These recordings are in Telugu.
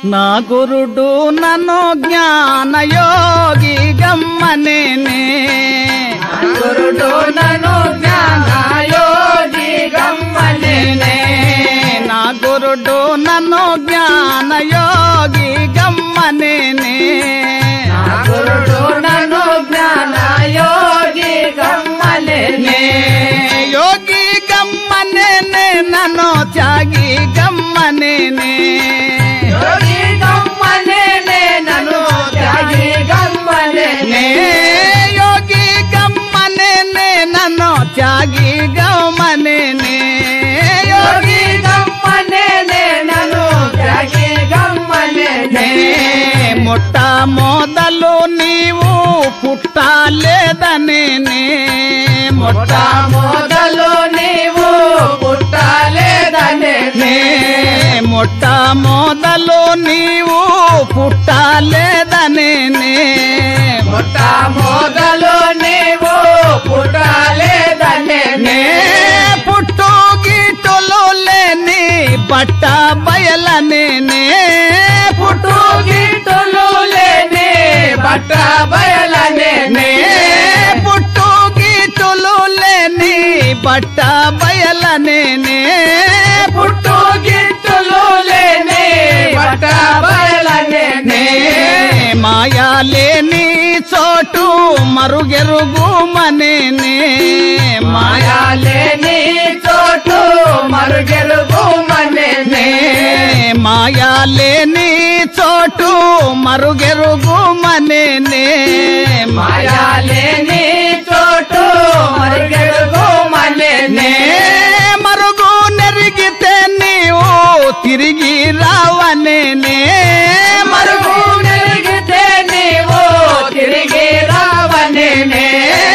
నా గురుడు నన్ను జ్ఞానయోగి గమ్మనేనే గురుడు నను జ్ఞానయోగి గమ్మనేనే నా గురుడు నన్ను జ్ఞానయోగి గమ్మనేనే నా గురుడు నను జ్ఞానయోగి గమ్మనేనే యోగి గమ్మనేనే నన్ను త్యాగి గమ్మనేనే యోగి గమ్మనేనే నను త్యాగి గమ్మనేనే నే యోగి గమ్మనేనే నన్ను త్యాగి గమ్మనేనే యోగి యోగి గమ్మనేనే నను త్యాగి గమ్మనేనే మొట్ట మొదలు నీవు పుట్టలేదనేనే మొట్ట మొట్ట మొదలు నీవు పుట్టలేదనే నే మొట్ట మొదలు నీవు పుట్టలేదనేనే మొట్ట మొదలు నీవు పుట్టలేదనే నే పుట్టు గీటులు లేని బట్ట బయలనేనే పుట్టు గిట్టులు లేని బట్ట బయలనే నే పుట్టు గీటులు లేని బట్ట బయలనేనే పుట్టు గిట్టులు లేని బట్ట బయలనే నే మాయా లేని చోటు మరుగెరుగు మనేనే మాయా మాయా లేని చోటు మరుగెరుగు మనే నే మాయా లేని చోటు మరుగెరుగు మనేనే మాయా లేని చోటు మరుగెరుగు మనే నే మరుగు నెరిగితే నీవు తిరిగి రావనేనే మరుగు నెరిగితే నీవు తిరిగి రావనేనే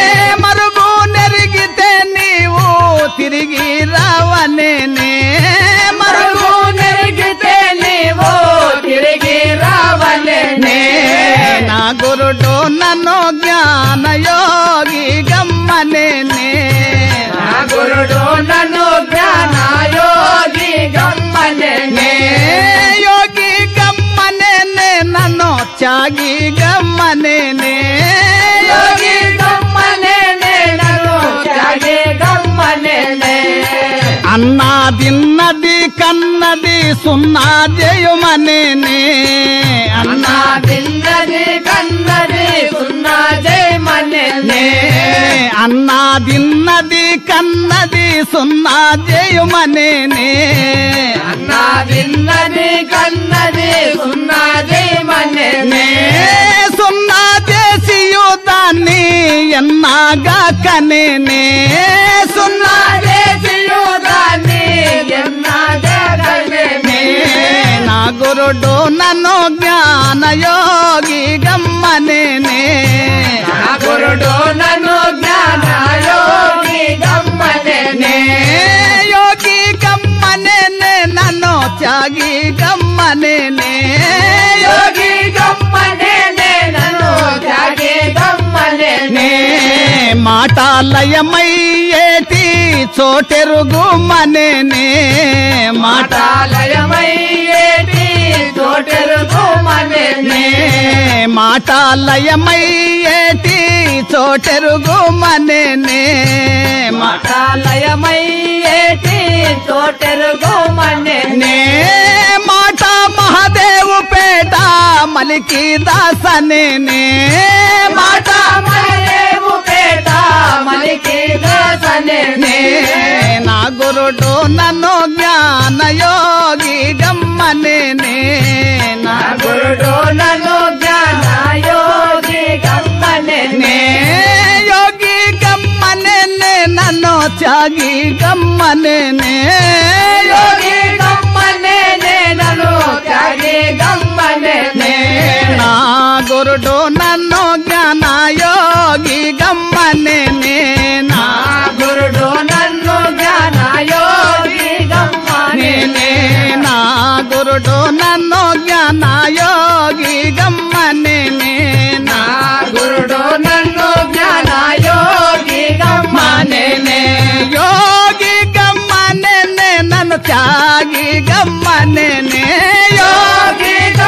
మరుగు నెరిగితే నీవు తిరిగి రావనేనే మరుగు నెరిగితే నీవు తిరిగి రావనేనే నే నా గురుడు నన్ను జ్ఞానయోగి గమ్మనేనే నా గురుడు నన్ను జ్ఞానయోగి గమ్మనేనే నే యోగి గమ్మనేనే నన్ను త్యాగి గమ్మనేనే యోగి గమ్మనేనే నన్ను త్యాగి గమ్మనేనే అన్నా తిన్నది కన్నది సున్నా జయమనేనే అన్నా అన్నా తిన్నది కన్నది సున్నా జయమనేనే అన్నా తిన్నది కన్నది సున్నా జయమనేనే అన్నా తిన్నది కన్నది సున్నా జయమనేనే నే సున్నా చేసి దాన్ని ఎన్నాగా కనేనే సున్నా చేసియుదాన్ని ఎన్నా జగనేనే నే నా గురుడు నన్ను జ్ఞానయోగి గమ్మనేనే నా గురుడు నన్ను జ్ఞానయోగి గమ్మనేనే నే యోగి గమ్మనేనే నన్ను త్యాగి గమ్మనేనే యోగి గమ్మనేనే నన్ను త్యాగి గమ్మనేనే నే మాటాలయమయ్యేటి చోటెరుగు మనేనే మాట మాటాలయమయ్యేటి తోటెరుగు మనేనే నే మాటాలయమయ్యేటి చోటెరుగు మనేనే మాట మాటాలయమయ్యేటి తోటెరుగు మనేనే నే మాట మహాదేవు పేట మలికి దాసనేనే మాట మాటామలేవు పేట మలికి దాసనే నే నా గురుడు నన్ను జ్ఞానయోగి గమ్మనేనే నా నా గురుడు నన్ను జ్ఞానయోగి గమ్మనేనే నే యోగి గమ్మనేనే నన్ను త్యాగి గమ్మనేనే యోగి యోగి గమ్మనేనే నన్ను త్యాగి గమ్మనేనే నే నా గురుడు నన్ను జ్ఞానయోగి గమ్మనేనే నా నా గురుడు నన్ను జ్ఞానయోగి గమ్మనే నేనే నా గురుడు నన్ను జ్ఞానయోగి గమ్మనేనే నా నా గురుడు నన్ను జ్ఞానయోగి గమ్మనే మనేనే యోగి గమ్మనేనే నన్ను త్యాగి గమ్మనేనే యోగి యోగి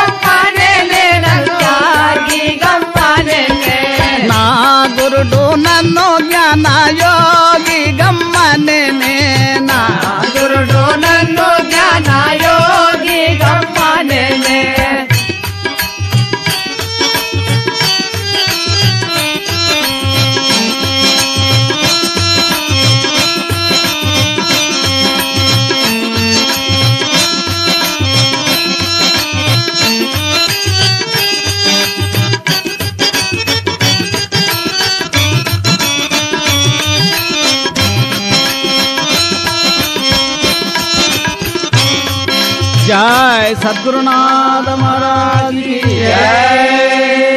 జై సద్గురునాథ మహారాజ్ కి జై